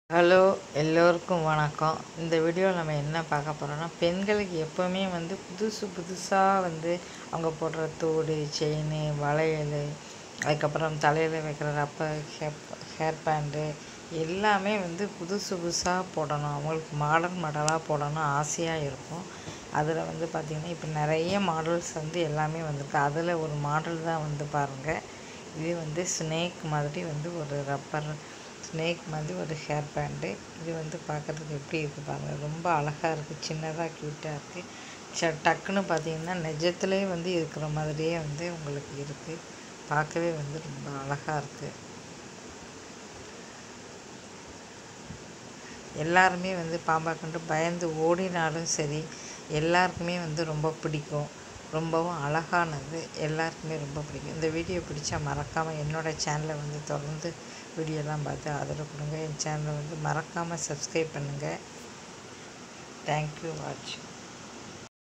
hello எல்லோருக்கும் வணக்கம் இந்த வீடியோவில் நம்ம என்ன பார்க்க போகிறோம்னா பெண்களுக்கு எப்போவுமே வந்து புதுசு புதுசாக வந்து அவங்க போடுற தோடு செயின் வளையல் அதுக்கப்புறம் தலையில் வைக்கிற ரப்பர் ஹேப் ஹேர் பேண்டு எல்லாமே வந்து புதுசு புதுசாக போடணும் அவங்களுக்கு மாடல் மாடலாக போடணும் ஆசையாக இருக்கும் அதில் வந்து பார்த்திங்கன்னா இப்போ நிறைய மாடல்ஸ் வந்து எல்லாமே வந்திருக்கு அதில் ஒரு மாடல் தான் வந்து பாருங்கள் இது வந்து ஸ்னேக் மாதிரி வந்து ஒரு ரப்பர் ஸ்னேக் மாதிரி ஒரு ஹேர் பேண்டு இது வந்து பார்க்குறதுக்கு எப்படி இருக்குது பாருங்கள் ரொம்ப அழகாக இருக்குது சின்னதாக க்யூட்டாக இருக்குது ச டக்குன்னு பார்த்தீங்கன்னா நிஜத்துலேயே வந்து இருக்கிற மாதிரியே வந்து உங்களுக்கு இருக்குது பார்க்கவே வந்து ரொம்ப அழகாக இருக்குது எல்லாருமே வந்து பாம்பா கண்டு பயந்து ஓடினாலும் சரி எல்லாருக்குமே வந்து ரொம்ப பிடிக்கும் ரொம்பவும் அழகானது எல்லாருக்குமே ரொம்ப பிடிக்கும் இந்த வீடியோ பிடிச்சா மறக்காமல் என்னோடய சேனலை வந்து தொடர்ந்து வீடியோலாம் பார்த்து ஆதரவு கொடுங்க என் சேனலை வந்து மறக்காமல் சப்ஸ்கிரைப் பண்ணுங்கள் தேங்க்யூ வாட்ச்